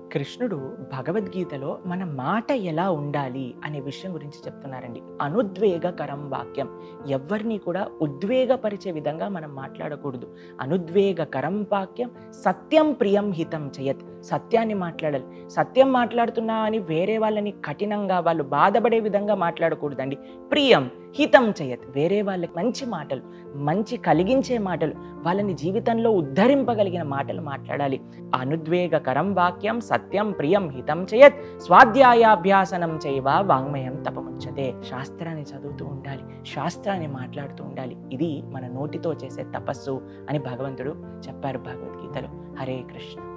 కృష్ణుడు భగవద్గీతలో మన మాట ఎలా ఉండాలి అనే విషయం గురించి చెప్తున్నారండి అనుద్వేగకరం వాక్యం ఎవరిని కూడా ఉద్వేగపరిచే విధంగా మనం మాట్లాడకూడదు అనుద్వేగకరం వాక్యం సత్యం ప్రియం హితం చేయత్ సత్యాన్ని మాట్లాడాలి సత్యం మాట్లాడుతున్నా అని వేరే వాళ్ళని కఠినంగా వాళ్ళు బాధపడే విధంగా మాట్లాడకూడదండి ప్రియం హితం చేయత్ వేరే వాళ్ళకి మంచి మాటలు మంచి కలిగించే మాటలు వాళ్ళని జీవితంలో ఉద్ధరింపగలిగిన మాటలు మాట్లాడాలి అనుద్వేగకరం వాక్యం సత్యం ప్రియం హితం చేయత్ స్వాధ్యాయాభ్యాసనం చేయవ వాంగ్మయం తపముచ్చతే శాస్త్రాన్ని చదువుతూ ఉండాలి శాస్త్రాన్ని మాట్లాడుతూ ఉండాలి ఇది మన నోటితో చేసే తపస్సు అని భగవంతుడు చెప్పారు భగవద్గీతలో హరే కృష్ణ